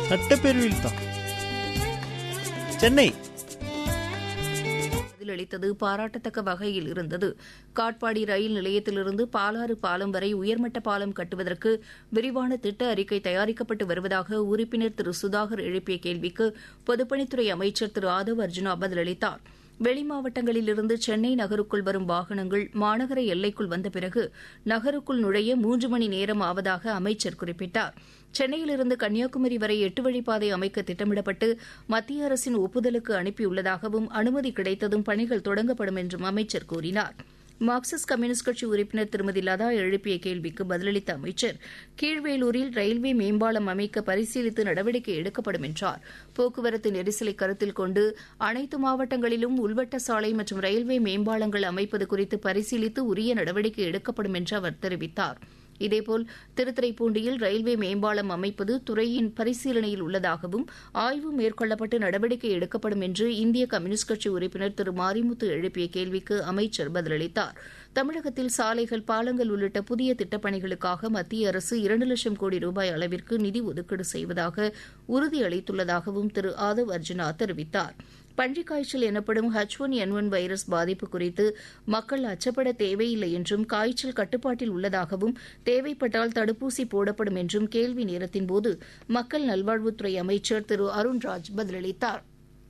சட்டப்பேரவையில் தான் சென்னை பதிலளித்தது பாராட்டத்தக்க வகையில் இருந்தது காட்பாடி ரயில் நிலையத்திலிருந்து பாலாறு பாலம் வரை உயர்மட்ட பாலம் கட்டுவதற்கு விரிவான திட்ட அறிக்கை தயாரிக்கப்பட்டு வருவதாக உறுப்பினர் திரு சுதாகர் எழுப்பிய கேள்விக்கு பொதுப்பணித்துறை அமைச்சர் திரு ஆதவ் அர்ஜுனா பதிலளித்தார் வெளி மாவட்டங்களிலிருந்து சென்னை நகருக்குள் வரும் வாகனங்கள் மாநகர எல்லைக்குள் வந்த பிறகு நகருக்குள் நுழைய மூன்று மணி நேரம் ஆவதாக அமைச்சர் குறிப்பிட்டார் சென்னையிலிருந்து கன்னியாகுமரி வரை எட்டு வழிப்பாதை அமைக்க திட்டமிடப்பட்டு மத்திய அரசின் ஒப்புதலுக்கு அனுப்பியுள்ளதாகவும் அனுமதி கிடைத்ததும் பணிகள் தொடங்கப்படும் என்றும் அமைச்சர் கூறினார் மார்க்சிஸ்ட் கம்யூனிஸ்ட் கட்சி உறுப்பினர் திருமதி லதா எழுப்பிய கேள்விக்கு பதிலளித்த அமைச்சர் கீழ்வேலூரில் ரயில்வே மேம்பாலம் அமைக்க பரிசீலித்து நடவடிக்கை எடுக்கப்படும் என்றார் போக்குவரத்து நெரிசலை கருத்தில் கொண்டு அனைத்து மாவட்டங்களிலும் உள்வட்ட சாலை மற்றும் ரயில்வே மேம்பாலங்கள் அமைப்பது குறித்து பரிசீலித்து உரிய நடவடிக்கை எடுக்கப்படும் என்று அவர் தெரிவித்தார் இதேபோல் திருத்துறைப்பூண்டியில் ரயில்வே மேம்பாலம் அமைப்பது துறையின் பரிசீலனையில் உள்ளதாகவும் ஆய்வு மேற்கொள்ளப்பட்டு நடவடிக்கை எடுக்கப்படும் என்று இந்திய கம்யூனிஸ்ட் கட்சி உறுப்பினர் திரு மாரிமுத்து எழுப்பிய கேள்விக்கு அமைச்சர் பதிலளித்தார் தமிழகத்தில் சாலைகள் பாலங்கள் உள்ளிட்ட புதிய திட்டப்பணிகளுக்காக மத்திய அரசு இரண்டு லட்சம் கோடி ரூபாய் அளவிற்கு நிதி ஒதுக்கீடு செய்வதாக உறுதியளித்துள்ளதாகவும் திரு ஆதவ் அர்ஜுனா தெரிவித்தார் பன்றிக் காய்ச்சல் எனப்படும் H one N one virus பாதிப்பு குறித்து மக்கள் அச்சப்பட தேவையில்லை என்றும் காய்ச்சல் கட்டுப்பாட்டில் உள்ளதாகவும் தேவைப்பட்டால் தடுப்பூசி போடப்படும் என்றும் கேள்வி நேரத்தின்போது மக்கள் நல்வாழ்வுத்துறை அமைச்சர் திரு அருண்ராஜ் பதிலளித்தார்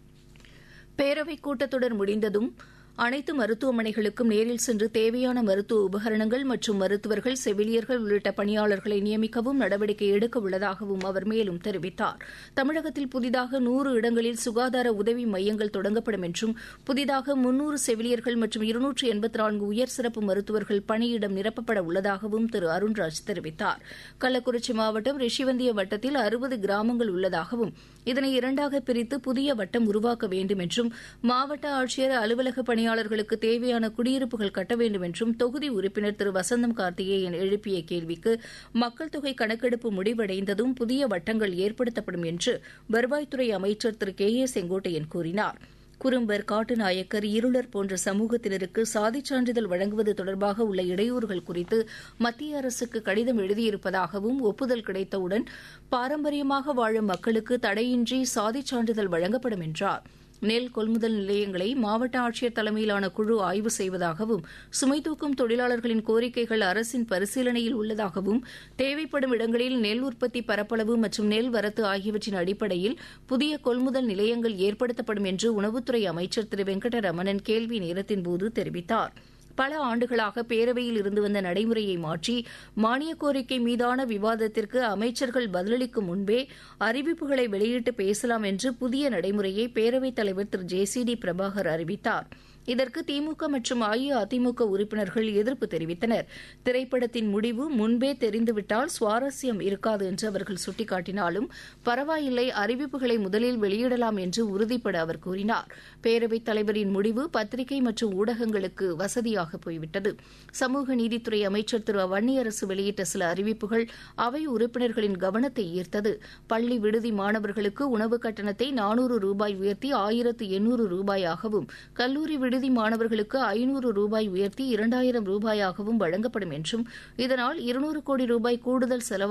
பேரவைக் கூட்டத்தொடர் முடிந்ததும் அனைத்து மருத்துவமனைகளுக்கும் நேரில் சென்று தேவையான மருத்துவ உபகரணங்கள் மற்றும் மருத்துவர்கள் செவிலியர்கள் உள்ளிட்ட பணியாளர்களை நியமிக்கவும் நடவடிக்கை எடுக்க உள்ளதாகவும் அவர் மேலும் தெரிவித்தார் தமிழகத்தில் புதிதாக நூறு இடங்களில் சுகாதார உதவி மையங்கள் தொடங்கப்படும் என்றும் புதிதாக முன்னூறு செவிலியர்கள் மற்றும் இருநூற்று எண்பத்தி நான்கு உயர் சிறப்பு மருத்துவர்கள் பணியிடம் நிரப்பப்பட உள்ளதாகவும் திரு அருண்ராஜ் தெரிவித்தார் கள்ளக்குறிச்சி மாவட்டம் ரிஷிவந்திய வட்டத்தில் அறுபது கிராமங்கள் உள்ளதாகவும் இதனை இரண்டாக பிரித்து புதிய வட்டம் உருவாக்க வேண்டும் என்றும் மாவட்ட ஆட்சியர் அலுவலக பணியாளர்களுக்கு தேவையான குடியிருப்புகள் கட்ட வேண்டும் என்றும் தொகுதி உறுப்பினர் திரு வசந்தம் கார்த்திகேயன் எழுப்பிய கேள்விக்கு மக்கள் தொகை கணக்கெடுப்பு முடிவடைந்ததும் புதிய வட்டங்கள் ஏற்படுத்தப்படும் என்று வருவாய்த்துறை அமைச்சர் திரு கே ஏ செங்கோட்டையன் கூறினார் குறும்பர் காட்டுநாயக்கர் இருளர் போன்ற சமூகத்தினருக்கு சாதிச் சான்றிதழ் வழங்குவது தொடர்பாக உள்ள இடையூறுகள் குறித்து மத்திய அரசுக்கு கடிதம் எழுதியிருப்பதாகவும் ஒப்புதல் கிடைத்தவுடன் பாரம்பரியமாக வாழும் மக்களுக்கு தடையின்றி சாதிச் சான்றிதழ் வழங்கப்படும் என்றார் நெல் கொள்முதல் நிலையங்களை மாவட்ட ஆட்சியர் தலைமையிலான குழு ஆய்வு செய்வதாகவும் சுமை தூக்கும் தொழிலாளர்களின் கோரிக்கைகள் அரசின் பரிசீலனையில் உள்ளதாகவும் தேவைப்படும் இடங்களில் நெல் உற்பத்தி பரப்பளவு மற்றும் நெல் வரத்து ஆகியவற்றின் அடிப்படையில் புதிய கொள்முதல் நிலையங்கள் ஏற்படுத்தப்படும் என்று உணவுத்துறை அமைச்சர் திரு வெங்கடரமணன் கேள்வி நேரத்தின்போது தெரிவித்தார் பல ஆண்டுகளாக பேரவையில் இருந்து வந்த நடைமுறையை மாற்றி மானிய கோரிக்கை மீதான விவாதத்திற்கு அமைச்சர்கள் பதிலளிக்கும் முன்பே அறிவிப்புகளை வெளியிட்டு பேசலாம் என்று புதிய நடைமுறையை பேரவைத் தலைவர் திரு ஜே சி டி பிரபாகர் அறிவித்தார் இதற்கு திமுக மற்றும் அஇஅதிமுக உறுப்பினர்கள் எதிர்ப்பு தெரிவித்தனர் திரைப்படத்தின் முடிவு முன்பே தெரிந்துவிட்டால் சுவாரஸ்யம் இருக்காது என்று அவர்கள் சுட்டிக்காட்டினாலும் பரவாயில்லை அறிவிப்புகளை முதலில் வெளியிடலாம் என்று உறுதிப்பட அவர் கூறினார் பேரவைத் தலைவரின் முடிவு பத்திரிகை மற்றும் ஊடகங்களுக்கு வசதியாக போய்விட்டது சமூக நீதித்துறை அமைச்சர் திரு வன்னியரசு வெளியிட்ட சில அறிவிப்புகள் அவை உறுப்பினர்களின் கவனத்தை ஈர்த்தது பள்ளி விடுதி மாணவர்களுக்கு உணவு கட்டணத்தை நானூறு ரூபாய் உயர்த்தி ஆயிரத்து எண்ணூறு ரூபாயாகவும் கல்லூரி விடுதி மாணவர்களுக்கு ஐநூறு ரூபாய் உயர்த்தி இரண்டாயிரம் ரூபாயாகவும் வழங்கப்படும் என்றும் இதனால் இருநூறு கோடி ரூபாய் கூடுதல் செலவு